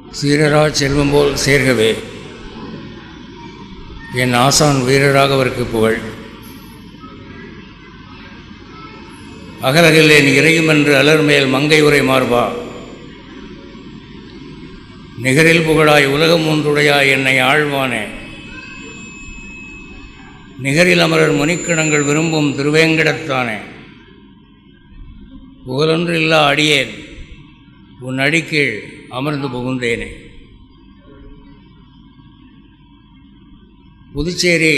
சீரரா செல்வம் போல் சேர்கவே என் ஆசான் வீரராக அவருக்கு புகழ் அகலகில் என் இறையும் என்று அலர்மேல் மங்கை உரை மார்பா நிகரில் புகழாய் உலகம் ஒன்றுடையாய் என்னை ஆழ்வானே நிகரில் அமரர் முனிக்கிணங்கள் விரும்பும் திருவேங்கடத்தானே புகழொன்று இல்லா அடியேன் உன் அடிக்கீழ் அமர்ந்து புகுந்தேனே புதுச்சேரி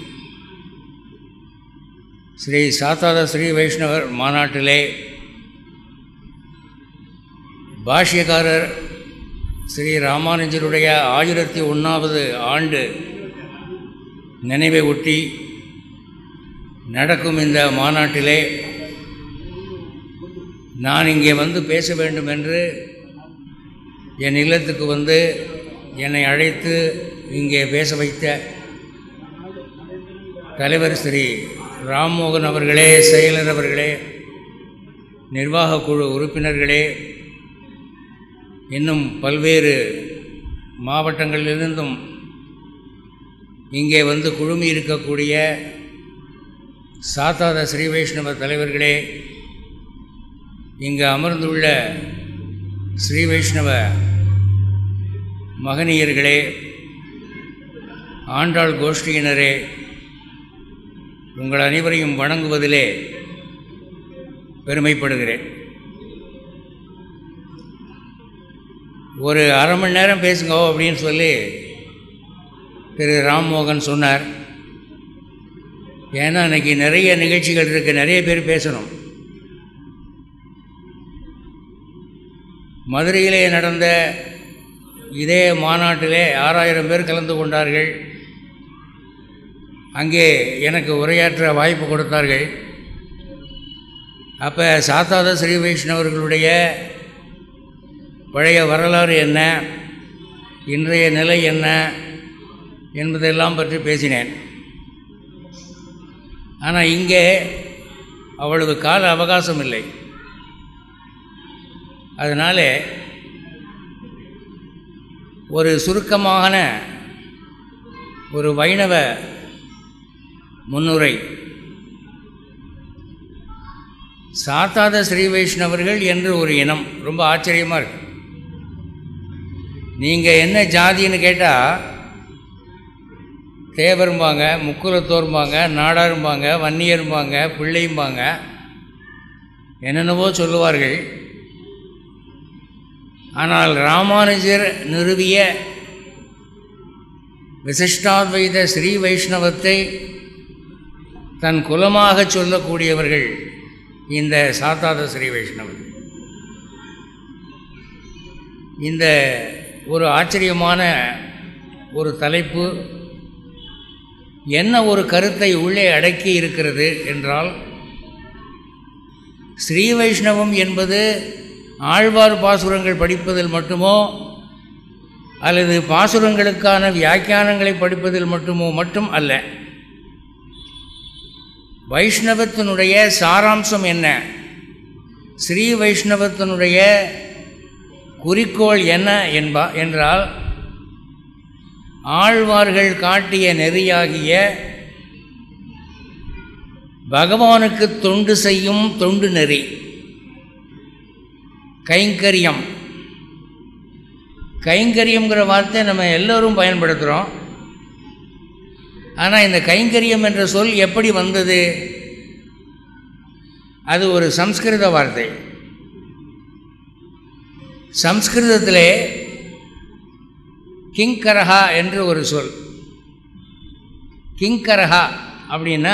ஸ்ரீ சாத்தாத ஸ்ரீ வைஷ்ணவர் மாநாட்டிலே பாஷ்யக்காரர் ஸ்ரீ ராமானுஜருடைய ஆயிரத்தி ஒன்றாவது ஆண்டு நினைவை ஒட்டி நடக்கும் இந்த மாநாட்டிலே நான் இங்கே வந்து பேச வேண்டும் என்று என் இல்லத்துக்கு வந்து என்னை அழைத்து இங்கே பேச வைத்த தலைவர் ஸ்ரீ ராம்மோகன் அவர்களே செயலர் அவர்களே நிர்வாக குழு உறுப்பினர்களே இன்னும் பல்வேறு மாவட்டங்களிலிருந்தும் இங்கே வந்து குழுமி இருக்கக்கூடிய சாத்தாத ஸ்ரீ வைஷ்ணவ தலைவர்களே இங்கு அமர்ந்துள்ள ஸ்ரீ வைஷ்ணவ மகனியர்களே ஆண்டாள் கோஷ்டியினரே உங்கள் அனைவரையும் வணங்குவதிலே பெருமைப்படுகிறேன் ஒரு அரை மணி நேரம் பேசுங்க அப்படின்னு சொல்லி திரு ராம்மோகன் சொன்னார் ஏன்னா இன்னைக்கு நிறைய நிகழ்ச்சிகள் இருக்குது நிறைய பேர் பேசணும் மதுரையிலே நடந்த இதே மாநாட்டிலே ஆறாயிரம் பேர் கலந்து கொண்டார்கள் அங்கே எனக்கு உரையாற்ற வாய்ப்பு கொடுத்தார்கள் அப்போ சாத்தாத ஸ்ரீ வைஷ்ணவர்களுடைய பழைய வரலாறு என்ன இன்றைய நிலை என்ன என்பதெல்லாம் பற்றி பேசினேன் ஆனால் இங்கே அவ்வளவு கால அவகாசம் இல்லை அதனால் ஒரு சுருக்கமான ஒரு வைணவ முன்னுரை சாத்தாத ஸ்ரீ வைஷ்ணவர்கள் என்று ஒரு இனம் ரொம்ப ஆச்சரியமாக இருக்கு நீங்கள் என்ன ஜாதின்னு கேட்டால் தேவரும்பாங்க முக்குலத்தோர்பாங்க நாடாரும்பாங்க வன்னியரும்பாங்க பிள்ளையும்பாங்க என்னென்னவோ சொல்லுவார்கள் ஆனால் ராமானுஜர் நிறுவிய விசிஷ்டாத்வைத ஸ்ரீ வைஷ்ணவத்தை தன் குலமாக சொல்லக்கூடியவர்கள் இந்த சாத்தாத ஸ்ரீ வைஷ்ணவர்கள் இந்த ஒரு ஆச்சரியமான ஒரு தலைப்பு என்ன ஒரு கருத்தை உள்ளே அடக்கி இருக்கிறது என்றால் ஸ்ரீ வைஷ்ணவம் என்பது ஆழ்வார் பாசுரங்கள் படிப்பதில் மட்டுமோ அல்லது பாசுரங்களுக்கான வியாக்கியானங்களை படிப்பதில் மட்டுமோ மட்டும் அல்ல வைஷ்ணவத்தினுடைய சாராம்சம் என்ன ஸ்ரீ வைஷ்ணவத்தினுடைய குறிக்கோள் என்ன என்பா என்றால் ஆழ்வார்கள் காட்டிய நெறியாகிய பகவானுக்கு தொண்டு செய்யும் தொண்டு நெறி கைங்கரியம் கைங்கரியங்கிற வார்த்தை நம்ம எல்லோரும் பயன்படுத்துகிறோம் ஆனால் இந்த கைங்கரியம் என்ற சொல் எப்படி வந்தது அது ஒரு சம்ஸ்கிருத வார்த்தை சம்ஸ்கிருதத்திலே கிங்கரஹா என்று ஒரு சொல் கிங்கரஹா அப்படின்னா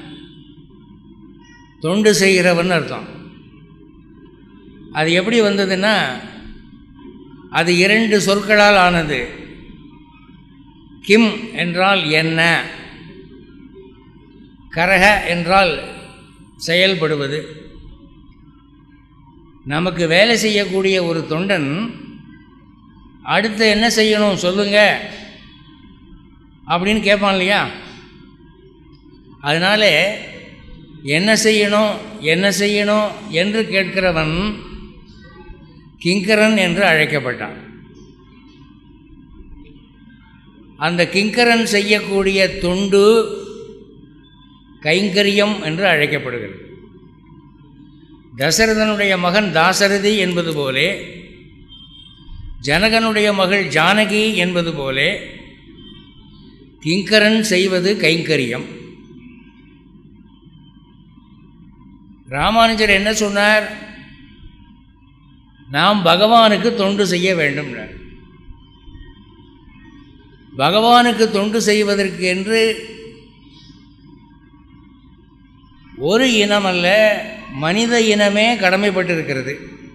தொண்டு செய்கிறவன் அர்த்தம் அது எப்படி வந்ததுன்னா அது இரண்டு சொற்களால் ஆனது கிம் என்றால் என்ன கரக என்றால் செயல்படுவது நமக்கு வேலை செய்யக்கூடிய ஒரு தொண்டன் அடுத்து என்ன செய்யணும் சொல்லுங்க அப்படின்னு கேட்பான் இல்லையா அதனால என்ன செய்யணும் என்ன செய்யணும் என்று கேட்கிறவன் கிங்கரன் என்று அழைக்கப்பட்டான் அந்த கிங்கரன் செய்யக்கூடிய தொண்டு கைங்கரியம் என்று அழைக்கப்படுகிறது தசரதனுடைய மகன் தாசரதி என்பது போலே ஜனகனுடைய மகள் ஜானகி என்பது போலே கிங்கரன் செய்வது கைங்கரியம் ராமானுஜர் என்ன சொன்னார் நாம் பகவானுக்கு தொண்டு செய்ய வேண்டும் பகவானுக்கு தொண்டு செய்வதற்கு என்று ஒரு இனம் அல்ல மனித இனமே கடமைப்பட்டிருக்கிறது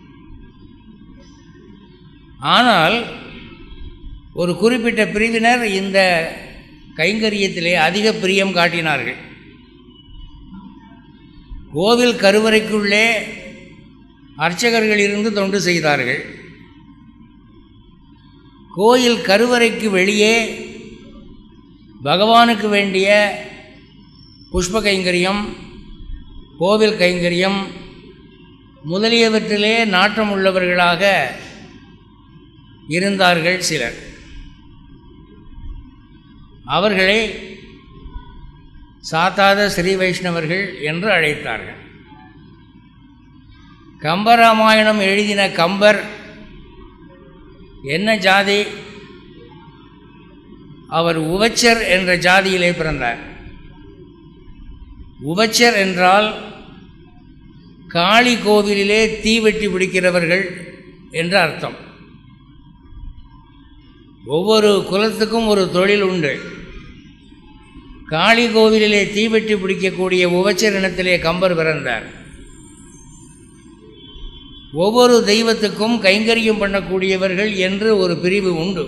ஆனால் ஒரு குறிப்பிட்ட பிரிவினர் இந்த கைங்கரியத்திலே அதிக பிரியம் காட்டினார்கள் கோவில் கருவறைக்குள்ளே அர்ச்சகர்கள் இருந்து தொண்டு செய்தார்கள் கோயில் கருவறைக்கு வெளியே பகவானுக்கு வேண்டிய புஷ்ப கைங்கரியம் கோவில் கைங்கரியம் முதலியவற்றிலே நாட்டம் உள்ளவர்களாக இருந்தார்கள் சிலர் அவர்களை சாத்தாத ஸ்ரீ வைஷ்ணவர்கள் என்று அழைத்தார்கள் கம்பராமாயணம் எழுதின கம்பர் என்ன ஜாதி அவர் உவச்சர் என்ற ஜாதியிலே பிறந்தார் உவச்சர் என்றால் காளி கோவிலிலே தீவெட்டி பிடிக்கிறவர்கள் என்று அர்த்தம் ஒவ்வொரு குலத்துக்கும் ஒரு தொழில் உண்டு காளி கோவிலிலே தீவெட்டி பிடிக்கக்கூடிய உவச்சர் இனத்திலே கம்பர் பிறந்தார் ஒவ்வொரு தெய்வத்துக்கும் கைங்கரியம் பண்ணக்கூடியவர்கள் என்று ஒரு பிரிவு உண்டு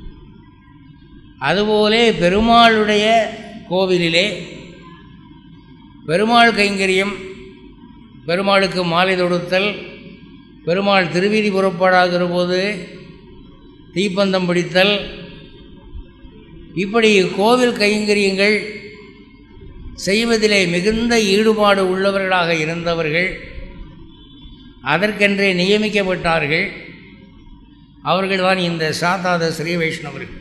அதுபோலே பெருமாளுடைய கோவிலிலே பெருமாள் கைங்கரியம் பெருமாளுக்கு மாலை தொடுத்தல் பெருமாள் திருவீதி புறப்பாடாகிற போது தீப்பந்தம் பிடித்தல் இப்படி கோவில் கைங்கரியங்கள் செய்வதிலே மிகுந்த ஈடுபாடு உள்ளவர்களாக இருந்தவர்கள் அதற்கென்றே நியமிக்கப்பட்டார்கள் அவர்கள்தான் இந்த சாதாத ஸ்ரீ வைஷ்ணவர்கள்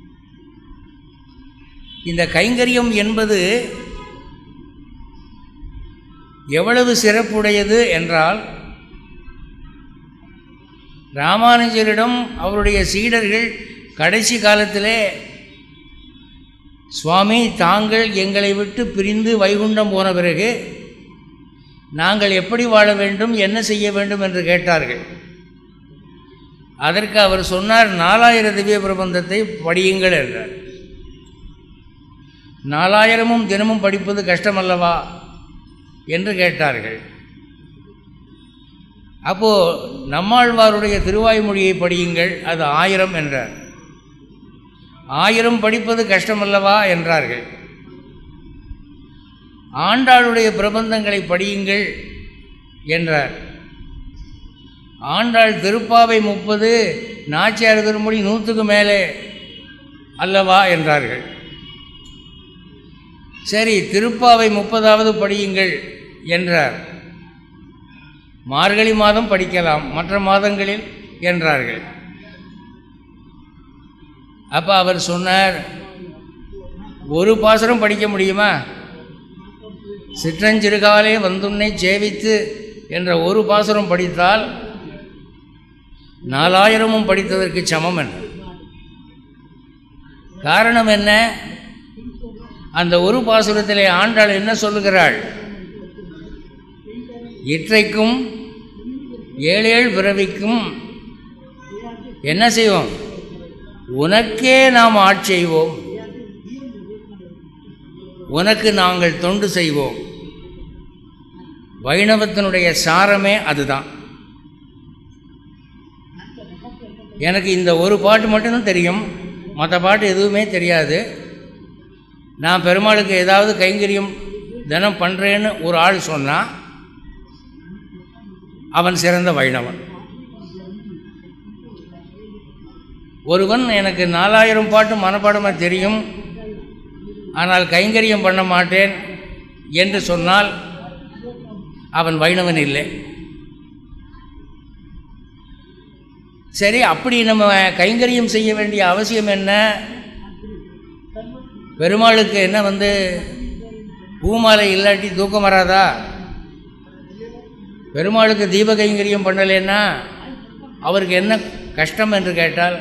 இந்த கைங்கரியம் என்பது எவ்வளவு சிறப்புடையது என்றால் ராமானுஜரிடம் அவருடைய சீடர்கள் கடைசி காலத்திலே சுவாமி தாங்கள் எங்களை விட்டு பிரிந்து வைகுண்டம் போன பிறகு நாங்கள் எப்படி வாழ வேண்டும் என்ன செய்ய வேண்டும் என்று கேட்டார்கள் அதற்கு அவர் சொன்னார் நாலாயிர திவ்ய பிரபந்தத்தை படியுங்கள் என்றார் நாலாயிரமும் தினமும் படிப்பது கஷ்டமல்லவா என்று கேட்டார்கள் அப்போது நம்மாழ்வாருடைய திருவாய்மொழியை படியுங்கள் அது ஆயிரம் என்றார் ஆயிரம் படிப்பது கஷ்டமல்லவா என்றார்கள் ஆண்டாளுடைய பிரபந்தங்களை படியுங்கள் என்றார் ஆண்டாள் திருப்பாவை முப்பது நாச்சியார் திருமொழி நூற்றுக்கு மேலே அல்லவா என்றார்கள் சரி திருப்பாவை முப்பதாவது படியுங்கள் என்றார் மார்கழி மாதம் படிக்கலாம் மற்ற மாதங்களில் என்றார்கள் அப்போ அவர் சொன்னார் ஒரு பாசனம் படிக்க முடியுமா சிற்றஞ்சிறுகாலே வந்துன்னை சேவித்து என்ற ஒரு பாசுரம் படித்தால் நாலாயிரமும் படித்ததற்கு சமம் என்ன காரணம் என்ன அந்த ஒரு பாசுரத்திலே ஆண்டாள் என்ன சொல்லுகிறாள் இற்றைக்கும் ஏழேழு பிறவிக்கும் என்ன செய்வோம் உனக்கே நாம் ஆட்செய்வோம் உனக்கு நாங்கள் தொண்டு செய்வோம் வைணவத்தினுடைய சாரமே அதுதான் எனக்கு இந்த ஒரு பாட்டு மட்டும்தான் தெரியும் மற்ற பாட்டு எதுவுமே தெரியாது நான் பெருமாளுக்கு ஏதாவது கைங்கரியம் தினம் பண்ணுறேன்னு ஒரு ஆள் சொன்னால் அவன் சிறந்த வைணவன் ஒருவன் எனக்கு நாலாயிரம் பாட்டு மனப்பாடமாக தெரியும் ஆனால் கைங்கரியம் பண்ண மாட்டேன் என்று சொன்னால் அவன் வைணவன் இல்லை சரி அப்படி நம்ம கைங்கரியம் செய்ய வேண்டிய அவசியம் என்ன பெருமாளுக்கு என்ன வந்து பூமாலை இல்லாட்டி தூக்கம் வராதா பெருமாளுக்கு தீப கைங்கரியம் பண்ணலைன்னா அவருக்கு என்ன கஷ்டம் என்று கேட்டால்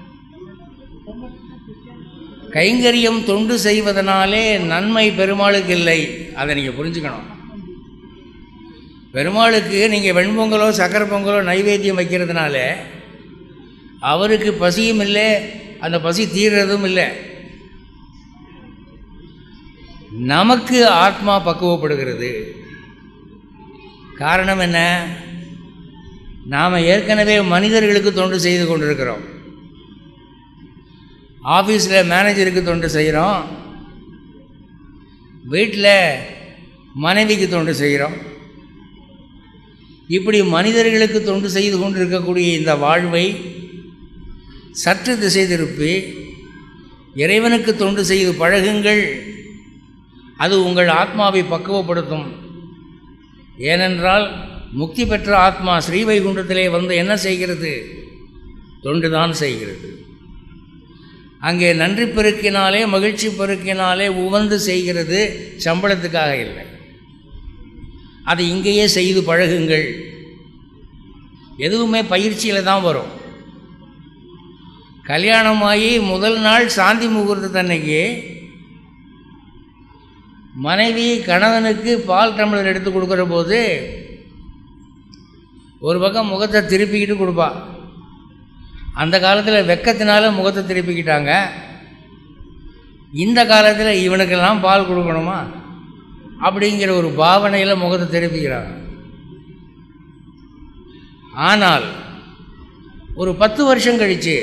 கைங்கரியம் தொண்டு செய்வதனாலே நன்மை பெருமாளுக்கு இல்லை அதை நீங்கள் புரிஞ்சுக்கணும் பெருமாளுக்கு நீங்கள் வெண்பொங்கலோ சக்கரை பொங்கலோ நைவேத்தியம் வைக்கிறதுனால அவருக்கு பசியும் இல்லை அந்த பசி தீர்றதும் இல்லை நமக்கு ஆத்மா பக்குவப்படுகிறது காரணம் என்ன நாம் ஏற்கனவே மனிதர்களுக்கு தொண்டு செய்து கொண்டிருக்கிறோம் ஆஃபீஸில் மேனேஜருக்கு தொண்டு செய்கிறோம் வீட்டில் மனைவிக்கு தொண்டு செய்கிறோம் இப்படி மனிதர்களுக்கு தொண்டு செய்து கொண்டிருக்கக்கூடிய இந்த வாழ்வை சற்று திசை திருப்பி இறைவனுக்கு தொண்டு செய்து பழகுங்கள் அது உங்கள் ஆத்மாவை பக்குவப்படுத்தும் ஏனென்றால் முக்தி பெற்ற ஆத்மா ஸ்ரீவைகுண்டத்திலே வந்து என்ன செய்கிறது தொண்டுதான் செய்கிறது அங்கே நன்றி பெருக்கினாலே மகிழ்ச்சி பெருக்கினாலே உவந்து செய்கிறது சம்பளத்துக்காக இல்லை அதை இங்கேயே செய்து பழகுங்கள் எதுவுமே பயிற்சியில் தான் வரும் கல்யாணமாகி முதல் நாள் சாந்தி முகூர்த்தத்தன்னைக்கு மனைவி கணவனுக்கு பால் டம்ளர் எடுத்து கொடுக்குற போது ஒரு பக்கம் முகத்தை திருப்பிக்கிட்டு கொடுப்பா அந்த காலத்தில் வெக்கத்தினால முகத்தை திருப்பிக்கிட்டாங்க இந்த காலத்தில் இவனுக்கெல்லாம் பால் கொடுக்கணுமா அப்படிங்கிற ஒரு பாவனையில் முகத்தை திருப்பிக்கிறாங்க ஆனால் ஒரு பத்து வருஷம் கழித்து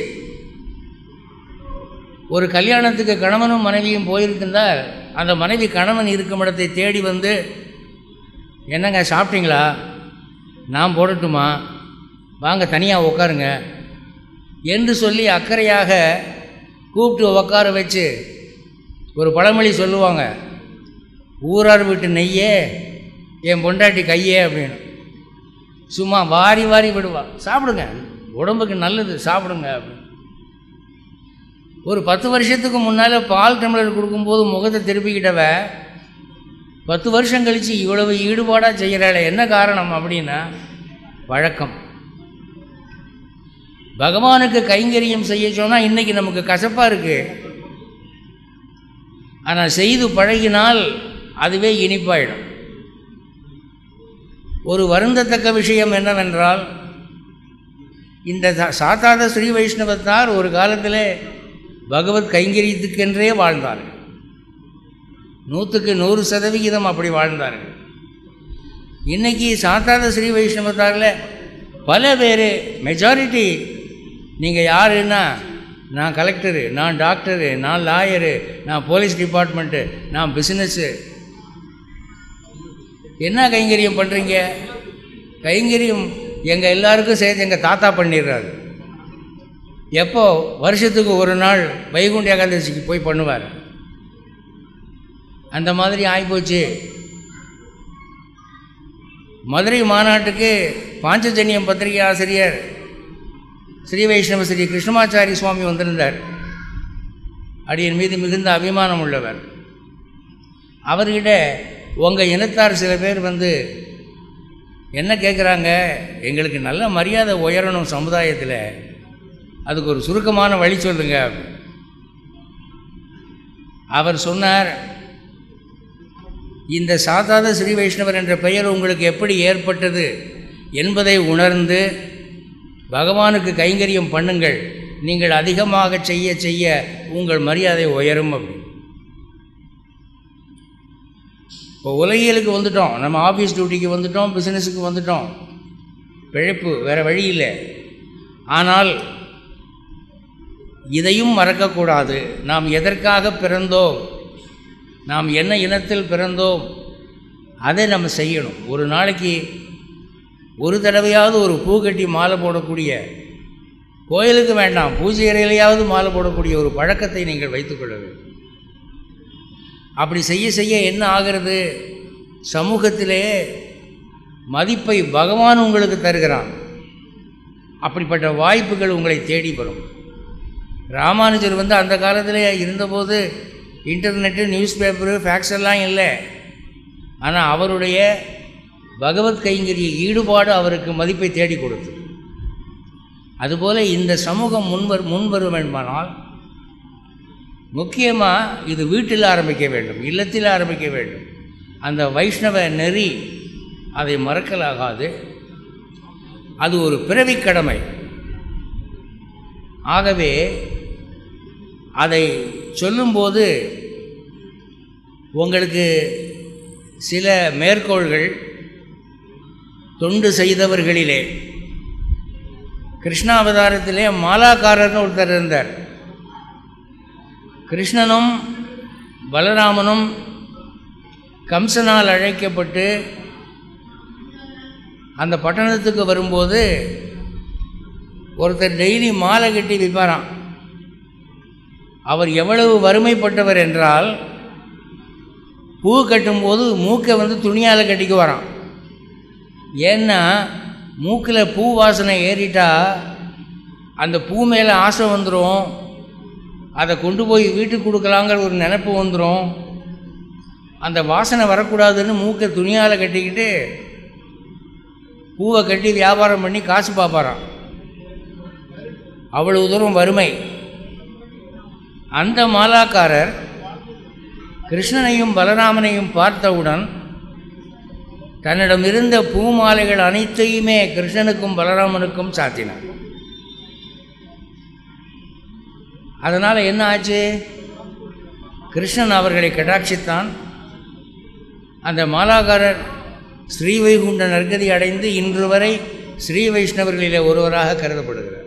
ஒரு கல்யாணத்துக்கு கணவனும் மனைவியும் போயிருந்தால் அந்த மனைவி கணவன் இருக்கும் இடத்தை தேடி வந்து என்னங்க சாப்பிட்டீங்களா நான் போடட்டுமா வாங்க தனியாக உட்காருங்க என்று சொல்லி அக்கறையாக கூப்பிட்டு உட்கார வச்சு ஒரு பழமொழி சொல்லுவாங்க ஊரார் வீட்டு நெய்யே என் பொண்டாட்டி கையே அப்படின்னு சும்மா வாரி வாரி விடுவா சாப்பிடுங்க உடம்புக்கு நல்லது சாப்பிடுங்க அப்படின்னு ஒரு பத்து வருஷத்துக்கு முன்னால் பால் டம்ளர் கொடுக்கும்போது முகத்தை திருப்பிக்கிட்டவ பத்து வருஷம் கழித்து இவ்வளவு ஈடுபாடாக செய்கிறாள் என்ன காரணம் அப்படின்னா வழக்கம் பகவானுக்கு கைங்கரியம் செய்ய சொன்னால் இன்றைக்கி நமக்கு கசப்பாக இருக்குது ஆனால் செய்து பழகினால் அதுவே இனிப்பாயிடும் ஒரு வருந்தத்தக்க விஷயம் என்னவென்றால் இந்த சா- சாத்தாத ஸ்ரீ வைஷ்ணவத்தார் ஒரு காலத்தில் பகவத் கைங்கரியத்துக்கென்றே வாழ்ந்தார்கள் நூற்றுக்கு நூறு சதவிகிதம் அப்படி வாழ்ந்தார்கள் இன்னைக்கு சாத்தாத ஸ்ரீ வைஷ்ணவத்தாரில் பல பேர் மெஜாரிட்டி நீங்கள் யாருன்னா நான் கலெக்டரு நான் டாக்டரு நான் லாயரு நான் போலீஸ் டிபார்ட்மெண்ட்டு நான் பிஸ்னஸ்ஸு என்ன கைங்கரியம் பண்ணுறீங்க கைங்கரியம் எங்கள் எல்லாருக்கும் சேர்த்து எங்கள் தாத்தா பண்ணிடுறாரு எப்போ வருஷத்துக்கு ஒரு நாள் வைகுண்ட ஏகாதசிக்கு போய் பண்ணுவார் அந்த மாதிரி ஆகிப்போச்சு மதுரை மாநாட்டுக்கு பாஞ்சஜன்யம் பத்திரிகை ஆசிரியர் ஸ்ரீ வைஷ்ணவ ஸ்ரீ கிருஷ்ணமாச்சாரி சுவாமி வந்திருந்தார் அடியின் மீது மிகுந்த அபிமானம் உள்ளவர் அவர்கிட்ட உங்கள் இனத்தார் சில பேர் வந்து என்ன கேட்குறாங்க எங்களுக்கு நல்ல மரியாதை உயரணும் சமுதாயத்தில் அதுக்கு ஒரு சுருக்கமான வழி சொல்லுங்க அவர் சொன்னார் இந்த சாதாத ஸ்ரீ வைஷ்ணவர் என்ற பெயர் உங்களுக்கு எப்படி ஏற்பட்டது என்பதை உணர்ந்து பகவானுக்கு கைங்கரியம் பண்ணுங்கள் நீங்கள் அதிகமாக செய்ய செய்ய உங்கள் மரியாதை உயரும் அப்படி இப்போ உலகியலுக்கு வந்துட்டோம் நம்ம ஆஃபீஸ் டியூட்டிக்கு வந்துட்டோம் பிஸ்னஸுக்கு வந்துட்டோம் பிழைப்பு வேறு வழி இல்லை ஆனால் இதையும் மறக்கக்கூடாது நாம் எதற்காக பிறந்தோம் நாம் என்ன இனத்தில் பிறந்தோம் அதை நம்ம செய்யணும் ஒரு நாளைக்கு ஒரு தடவையாவது ஒரு பூ கட்டி மாலை போடக்கூடிய கோயிலுக்கு வேண்டாம் பூஜை அறையிலையாவது மாலை போடக்கூடிய ஒரு பழக்கத்தை நீங்கள் வைத்துக்கொள்ள வேண்டும் அப்படி செய்ய செய்ய என்ன ஆகிறது சமூகத்திலே மதிப்பை பகவான் உங்களுக்கு தருகிறான் அப்படிப்பட்ட வாய்ப்புகள் உங்களை தேடி வரும் ராமானுஜர் வந்து அந்த காலத்தில் இருந்தபோது இன்டர்நெட்டு நியூஸ் பேப்பரு ஃபேக்ஸ் எல்லாம் இல்லை ஆனால் அவருடைய பகவத் கைங்கரிய ஈடுபாடு அவருக்கு மதிப்பை தேடி கொடுத்தது அதுபோல் இந்த சமூகம் முன்வர் முன்வரும் என்பனால் முக்கியமாக இது வீட்டில் ஆரம்பிக்க வேண்டும் இல்லத்தில் ஆரம்பிக்க வேண்டும் அந்த வைஷ்ணவ நெறி அதை மறக்கலாகாது அது ஒரு பிறவி கடமை ஆகவே அதை சொல்லும்போது உங்களுக்கு சில மேற்கோள்கள் தொண்டு செய்தவர்களிலே கிருஷ்ணாவதாரத்திலே மாலாக்காரர்னு ஒருத்தர் இருந்தார் கிருஷ்ணனும் பலராமனும் கம்சனால் அழைக்கப்பட்டு அந்த பட்டணத்துக்கு வரும்போது ஒருத்தர் டெய்லி மாலை கட்டி விற்பாராம் அவர் எவ்வளவு வறுமைப்பட்டவர் என்றால் பூ கட்டும்போது மூக்கை வந்து துணியால் கட்டிக்குவாராம் ஏன்னா மூக்கில் பூ வாசனை ஏறிட்டா அந்த பூ மேலே ஆசை வந்துடும் அதை கொண்டு போய் வீட்டுக்கு கொடுக்கலாங்கிற ஒரு நினப்பு வந்துடும் அந்த வாசனை வரக்கூடாதுன்னு மூக்கை துணியால் கட்டிக்கிட்டு பூவை கட்டி வியாபாரம் பண்ணி காசு பார்ப்பாராம் அவ்வளவு தூரம் வறுமை அந்த மாலாக்காரர் கிருஷ்ணனையும் பலராமனையும் பார்த்தவுடன் தன்னிடம் இருந்த பூமாலைகள் அனைத்தையுமே கிருஷ்ணனுக்கும் பலராமனுக்கும் சாத்தினார் அதனால் என்ன ஆச்சு கிருஷ்ணன் அவர்களை கடாட்சித்தான் அந்த மாலாகாரர் ஸ்ரீ வைகுண்ட நற்கதி அடைந்து இன்று வரை ஸ்ரீ வைஷ்ணவர்களிலே ஒருவராக கருதப்படுகிறார்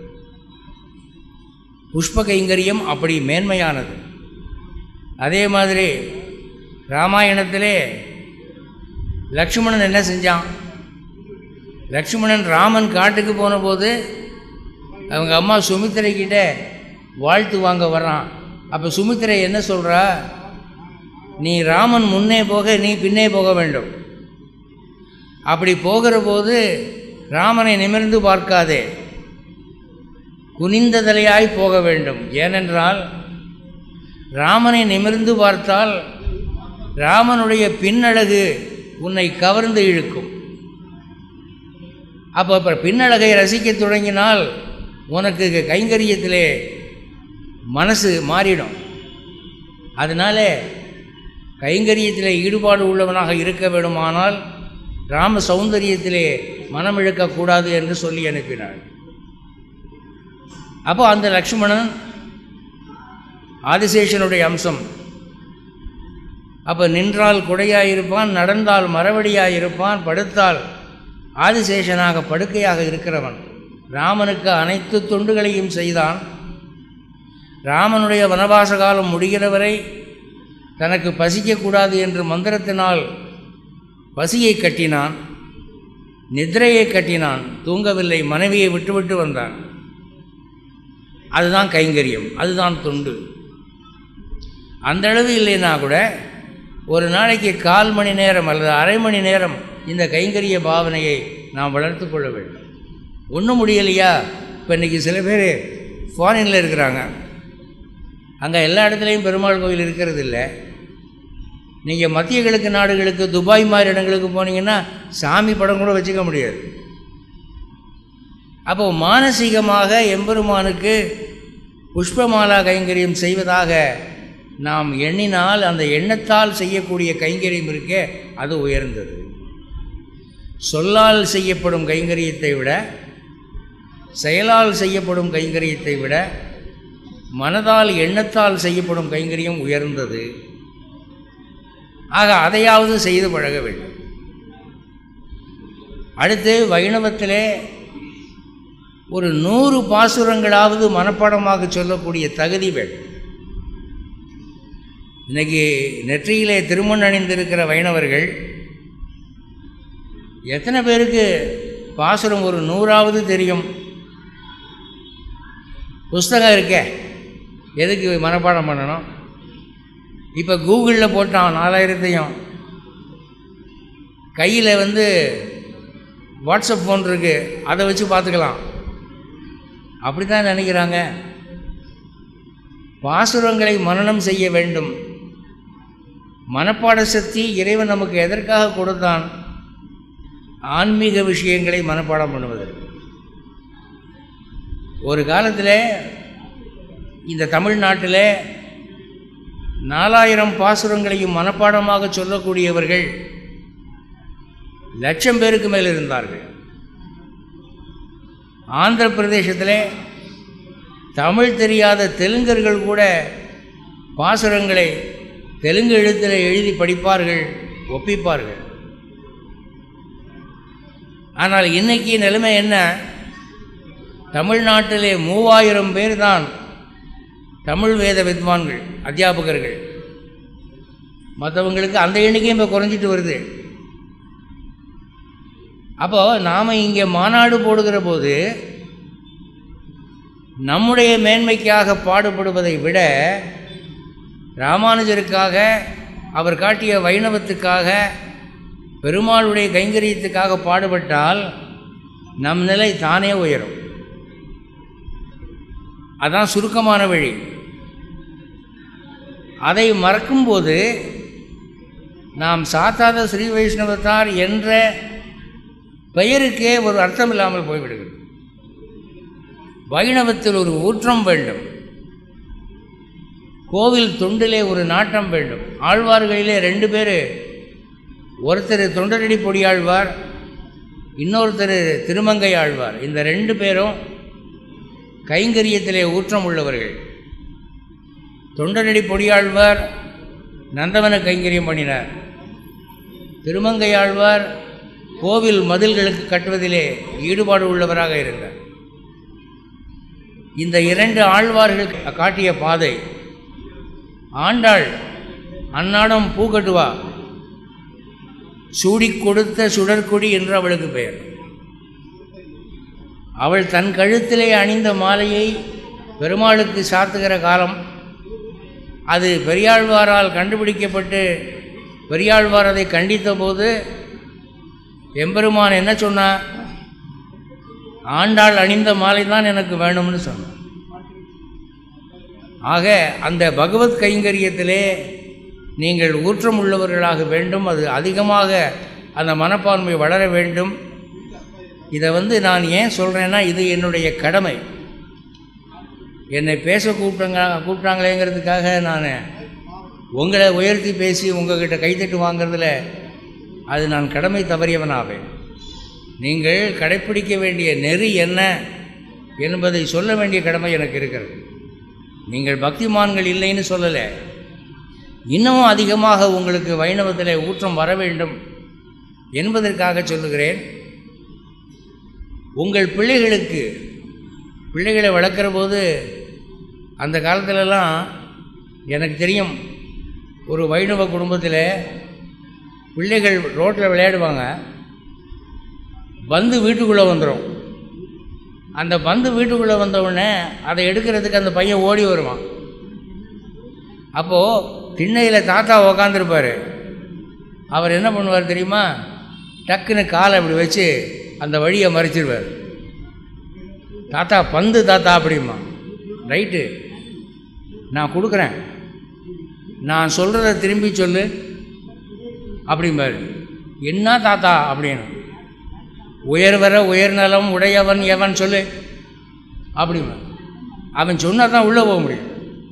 புஷ்ப கைங்கரியம் அப்படி மேன்மையானது அதே மாதிரி ராமாயணத்திலே லக்ஷ்மணன் என்ன செஞ்சான் லக்ஷ்மணன் ராமன் காட்டுக்கு போன போது அவங்க அம்மா சுமித்திரை கிட்ட வாழ்த்து வாங்க வர்றான் அப்போ சுமித்திரை என்ன சொல்கிறா நீ ராமன் முன்னே போக நீ பின்னே போக வேண்டும் அப்படி போகிற போது ராமனை நிமிர்ந்து பார்க்காதே குனிந்த தலையாய் போக வேண்டும் ஏனென்றால் ராமனை நிமிர்ந்து பார்த்தால் ராமனுடைய பின்னழகு உன்னை கவர்ந்து இழுக்கும் அப்போ இப்போ பின்னழகை ரசிக்க தொடங்கினால் உனக்கு கைங்கரியத்திலே மனசு மாறிடும் அதனால கைங்கரியத்தில் ஈடுபாடு உள்ளவனாக இருக்க வேண்டுமானால் ராம சௌந்தரியத்திலே மனம் இழக்கக்கூடாது என்று சொல்லி அனுப்பினாள் அப்போ அந்த லக்ஷ்மணன் ஆதிசேஷனுடைய அம்சம் அப்போ நின்றால் குடையாயிருப்பான் நடந்தால் மரவடியாயிருப்பான் படுத்தால் ஆதிசேஷனாக படுக்கையாக இருக்கிறவன் ராமனுக்கு அனைத்து தொண்டுகளையும் செய்தான் ராமனுடைய வனவாச காலம் முடிகிற வரை தனக்கு பசிக்கக்கூடாது என்று மந்திரத்தினால் பசியை கட்டினான் நித்ரையை கட்டினான் தூங்கவில்லை மனைவியை விட்டுவிட்டு வந்தான் அதுதான் கைங்கரியம் அதுதான் தொண்டு அந்த அளவு இல்லைன்னா கூட ஒரு நாளைக்கு கால் மணி நேரம் அல்லது அரை மணி நேரம் இந்த கைங்கரிய பாவனையை நாம் வளர்த்து கொள்ள வேண்டும் ஒன்றும் முடியலையா இப்போ இன்றைக்கி சில பேர் ஃபாரினில் இருக்கிறாங்க அங்கே எல்லா இடத்துலையும் பெருமாள் கோயில் இருக்கிறது இல்லை நீங்கள் மத்திய கிழக்கு நாடுகளுக்கு துபாய் மாதிரி இடங்களுக்கு போனீங்கன்னா சாமி படம் கூட வச்சுக்க முடியாது அப்போ மானசீகமாக எம்பெருமானுக்கு புஷ்பமாலா கைங்கரியம் செய்வதாக நாம் எண்ணினால் அந்த எண்ணத்தால் செய்யக்கூடிய கைங்கரியம் இருக்கே அது உயர்ந்தது சொல்லால் செய்யப்படும் கைங்கரியத்தை விட செயலால் செய்யப்படும் கைங்கரியத்தை விட மனதால் எண்ணத்தால் செய்யப்படும் கைங்கரியம் உயர்ந்தது ஆக அதையாவது செய்து பழக வேண்டும் அடுத்து வைணவத்திலே ஒரு நூறு பாசுரங்களாவது மனப்பாடமாக சொல்லக்கூடிய தகுதி வேண்டும் இன்னைக்கு நெற்றியிலே திருமண் அணிந்திருக்கிற வைணவர்கள் எத்தனை பேருக்கு பாசுரம் ஒரு நூறாவது தெரியும் புஸ்தகம் இருக்கே எதுக்கு மனப்பாடம் பண்ணணும் இப்போ கூகுளில் போட்டான் நாலாயிரத்தையும் கையில் வந்து வாட்ஸ்அப் ஃபோன் இருக்குது அதை வச்சு பார்த்துக்கலாம் அப்படி தான் நினைக்கிறாங்க பாசுரங்களை மனனம் செய்ய வேண்டும் மனப்பாட சக்தி இறைவன் நமக்கு எதற்காக கொடுத்தான் ஆன்மீக விஷயங்களை மனப்பாடம் பண்ணுவதற்கு ஒரு காலத்தில் இந்த தமிழ்நாட்டில் நாலாயிரம் பாசுரங்களையும் மனப்பாடமாக சொல்லக்கூடியவர்கள் லட்சம் பேருக்கு மேல் இருந்தார்கள் ஆந்திர பிரதேசத்தில் தமிழ் தெரியாத தெலுங்கர்கள் கூட பாசுரங்களை தெலுங்கு எழுத்தில் எழுதி படிப்பார்கள் ஒப்பிப்பார்கள் ஆனால் இன்னைக்கு நிலைமை என்ன தமிழ்நாட்டிலே மூவாயிரம் பேர் தான் தமிழ் வேத வித்வான்கள் அத்தியாபகர்கள் மற்றவங்களுக்கு அந்த எண்ணிக்கையும் இப்போ குறைஞ்சிட்டு வருது அப்போது நாம் இங்கே மாநாடு போடுகிற போது நம்முடைய மேன்மைக்காக பாடுபடுவதை விட ராமானுஜருக்காக அவர் காட்டிய வைணவத்துக்காக பெருமாளுடைய கைங்கரியத்துக்காக பாடுபட்டால் நம் நிலை தானே உயரும் அதான் சுருக்கமான வழி அதை மறக்கும்போது நாம் சாத்தாத ஸ்ரீ வைஷ்ணவத்தார் என்ற பெயருக்கே ஒரு அர்த்தம் இல்லாமல் போய்விடுகிறது வைணவத்தில் ஒரு ஊற்றம் வேண்டும் கோவில் தொண்டிலே ஒரு நாட்டம் வேண்டும் ஆழ்வார்களிலே ரெண்டு பேர் ஒருத்தர் தொண்டரடி பொடியாழ்வார் இன்னொருத்தர் திருமங்கை ஆழ்வார் இந்த ரெண்டு பேரும் கைங்கரியத்திலே ஊற்றம் உள்ளவர்கள் தொண்டரடி பொடியாழ்வார் நந்தவன கைங்கரியம் பண்ணினார் திருமங்கை ஆழ்வார் கோவில் மதில்களுக்கு கட்டுவதிலே ஈடுபாடு உள்ளவராக இருந்தார் இந்த இரண்டு ஆழ்வார்கள் காட்டிய பாதை ஆண்டாள் அன்னாடம் பூ கட்டுவா சூடிக் கொடுத்த சுடற்கொடி என்று அவளுக்கு பெயர் அவள் தன் கழுத்திலே அணிந்த மாலையை பெருமாளுக்கு சாத்துகிற காலம் அது பெரியாழ்வாரால் கண்டுபிடிக்கப்பட்டு பெரியாழ்வார் அதை கண்டித்த போது எம்பெருமான் என்ன சொன்னா ஆண்டாள் அணிந்த மாலை தான் எனக்கு வேணும்னு சொன்னான் ஆக அந்த பகவத் கைங்கரியத்திலே நீங்கள் ஊற்றம் உள்ளவர்களாக வேண்டும் அது அதிகமாக அந்த மனப்பான்மை வளர வேண்டும் இதை வந்து நான் ஏன் சொல்கிறேன்னா இது என்னுடைய கடமை என்னை பேச கூப்பிட்டாங்க கூப்பிட்டாங்களேங்கிறதுக்காக நான் உங்களை உயர்த்தி பேசி உங்ககிட்ட கைத்தட்டு வாங்கிறதுல அது நான் கடமை தவறியவனாவேன் நீங்கள் கடைப்பிடிக்க வேண்டிய நெறி என்ன என்பதை சொல்ல வேண்டிய கடமை எனக்கு இருக்கிறது நீங்கள் பக்திமான்கள் இல்லைன்னு சொல்லலை இன்னமும் அதிகமாக உங்களுக்கு வைணவத்தில் ஊற்றம் வர வேண்டும் என்பதற்காக சொல்லுகிறேன் உங்கள் பிள்ளைகளுக்கு பிள்ளைகளை வளர்க்குற போது அந்த காலத்துலலாம் எனக்கு தெரியும் ஒரு வைணவ குடும்பத்தில் பிள்ளைகள் ரோட்டில் விளையாடுவாங்க பந்து வீட்டுக்குள்ளே வந்துடும் அந்த பந்து வீட்டுக்குள்ளே வந்தவுடனே அதை எடுக்கிறதுக்கு அந்த பையன் ஓடி வருவான் அப்போது திண்ணையில் தாத்தா உக்காந்துருப்பார் அவர் என்ன பண்ணுவார் தெரியுமா டக்குன்னு காலை அப்படி வச்சு அந்த வழியை மறைச்சிடுவார் தாத்தா பந்து தாத்தா அப்படிமா ரைட்டு நான் கொடுக்குறேன் நான் சொல்கிறத திரும்பி சொல்லு அப்படிம்பாரு என்ன தாத்தா அப்படின்னு உயர்வர உயர்நலம் உடையவன் எவன் சொல்லு அப்படிமா அவன் சொன்னால் தான் உள்ளே போக முடியும்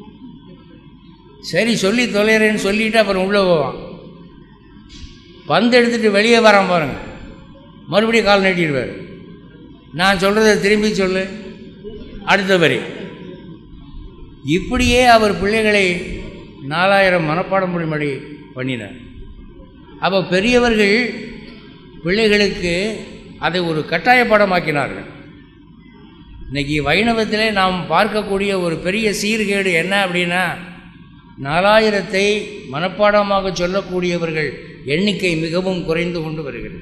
சரி சொல்லி தொலைகிறேன்னு சொல்லிட்டு அப்புறம் உள்ளே போவான் பந்து எடுத்துகிட்டு வெளியே வரான் பாருங்க மறுபடியும் கால் நீட்டிடுவார் நான் சொல்கிறத திரும்பி சொல்லு அடுத்த வரி இப்படியே அவர் பிள்ளைகளை நாலாயிரம் மனப்பாடம் மொழிமொழி பண்ணினார் அப்போ பெரியவர்கள் பிள்ளைகளுக்கு அதை ஒரு கட்டாய பாடமாக்கினார்கள் இன்னைக்கு வைணவத்திலே நாம் பார்க்கக்கூடிய ஒரு பெரிய சீர்கேடு என்ன அப்படின்னா நாலாயிரத்தை மனப்பாடமாக சொல்லக்கூடியவர்கள் எண்ணிக்கை மிகவும் குறைந்து கொண்டு வருகிறது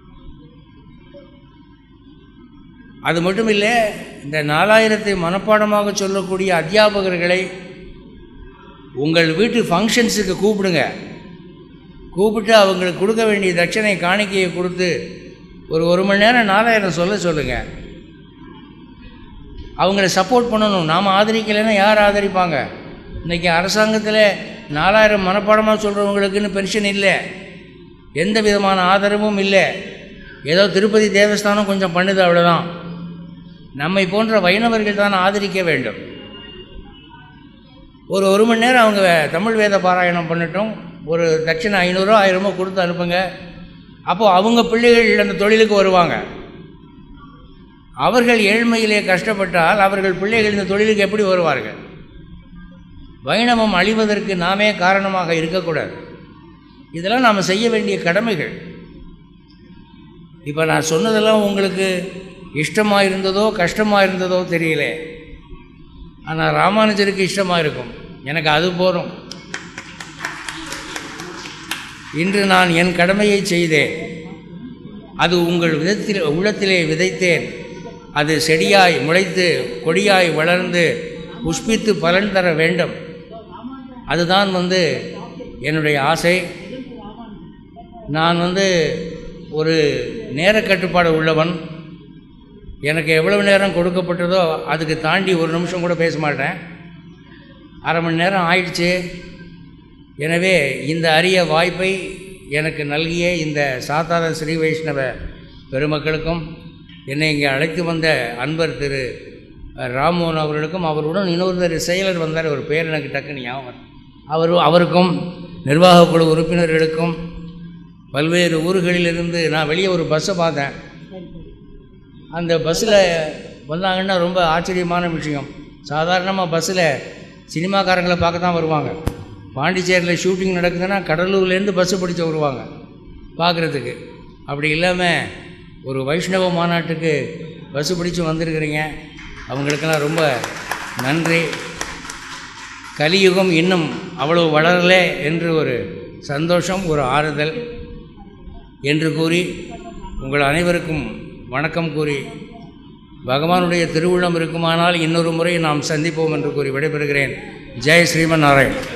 அது மட்டும் இல்லை இந்த நாலாயிரத்தை மனப்பாடமாக சொல்லக்கூடிய அத்தியாபகர்களை உங்கள் வீட்டு ஃபங்க்ஷன்ஸுக்கு கூப்பிடுங்க கூப்பிட்டு அவங்களுக்கு கொடுக்க வேண்டிய தட்சணை காணிக்கையை கொடுத்து ஒரு ஒரு மணி நேரம் நாலாயிரம் சொல்ல சொல்லுங்கள் அவங்கள சப்போர்ட் பண்ணணும் நாம் ஆதரிக்கலைன்னா யார் ஆதரிப்பாங்க இன்றைக்கி அரசாங்கத்தில் நாலாயிரம் மனப்பாடமாக சொல்கிறவங்களுக்குன்னு பென்ஷன் இல்லை எந்த விதமான ஆதரவும் இல்லை ஏதோ திருப்பதி தேவஸ்தானம் கொஞ்சம் பண்ணுது அவ்வளோதான் நம்மை போன்ற வைணவர்கள் தான் ஆதரிக்க வேண்டும் ஒரு ஒரு மணி நேரம் அவங்க தமிழ் வேத பாராயணம் பண்ணட்டும் ஒரு தட்சிணை ஐநூறுரூவா ஆயிரமோ கொடுத்து அனுப்புங்க அப்போது அவங்க பிள்ளைகள் அந்த தொழிலுக்கு வருவாங்க அவர்கள் ஏழ்மையிலே கஷ்டப்பட்டால் அவர்கள் பிள்ளைகள் இந்த தொழிலுக்கு எப்படி வருவார்கள் வைணவம் அழிவதற்கு நாமே காரணமாக இருக்கக்கூடாது இதெல்லாம் நாம் செய்ய வேண்டிய கடமைகள் இப்போ நான் சொன்னதெல்லாம் உங்களுக்கு இஷ்டமாக இருந்ததோ கஷ்டமாக இருந்ததோ தெரியல ஆனால் ராமானுஜருக்கு இஷ்டமாக இருக்கும் எனக்கு அது போதும் இன்று நான் என் கடமையை செய்தேன் அது உங்கள் விதத்தில் உள்ளத்திலே விதைத்தேன் அது செடியாய் முளைத்து கொடியாய் வளர்ந்து புஷ்பித்து பலன் தர வேண்டும் அதுதான் வந்து என்னுடைய ஆசை நான் வந்து ஒரு நேர கட்டுப்பாடு உள்ளவன் எனக்கு எவ்வளவு நேரம் கொடுக்கப்பட்டதோ அதுக்கு தாண்டி ஒரு நிமிஷம் கூட பேச மாட்டேன் அரை மணி நேரம் ஆயிடுச்சு எனவே இந்த அரிய வாய்ப்பை எனக்கு நல்கிய இந்த சாத்தார ஸ்ரீ வைஷ்ணவ பெருமக்களுக்கும் என்னை இங்கே அழைத்து வந்த அன்பர் திரு ராம்மோகன் அவர்களுக்கும் அவருடன் இன்னொருத்தர் செயலர் வந்தார் ஒரு பேர் எனக்கு டக்குன்னு ஞாபகம் அவர் அவருக்கும் நிர்வாக குழு உறுப்பினர்களுக்கும் பல்வேறு ஊர்களிலிருந்து நான் வெளியே ஒரு பஸ்ஸை பார்த்தேன் அந்த பஸ்ஸில் வந்தாங்கன்னா ரொம்ப ஆச்சரியமான விஷயம் சாதாரணமாக பஸ்ஸில் சினிமாக்காரங்களை பார்க்க தான் வருவாங்க பாண்டிச்சேரியில் ஷூட்டிங் நடக்குதுன்னா கடலூர்லேருந்து பஸ்ஸு பிடிச்சி வருவாங்க பார்க்குறதுக்கு அப்படி இல்லாமல் ஒரு வைஷ்ணவ மாநாட்டுக்கு பஸ்ஸு பிடிச்சி வந்திருக்கிறீங்க அவங்களுக்கெல்லாம் ரொம்ப நன்றி கலியுகம் இன்னும் அவ்வளோ வளரலை என்று ஒரு சந்தோஷம் ஒரு ஆறுதல் என்று கூறி உங்கள் அனைவருக்கும் வணக்கம் கூறி பகவானுடைய திருவுள்ளம் இருக்குமானால் இன்னொரு முறை நாம் சந்திப்போம் என்று கூறி விடைபெறுகிறேன் ஜெய் ஸ்ரீமன் நாராயண்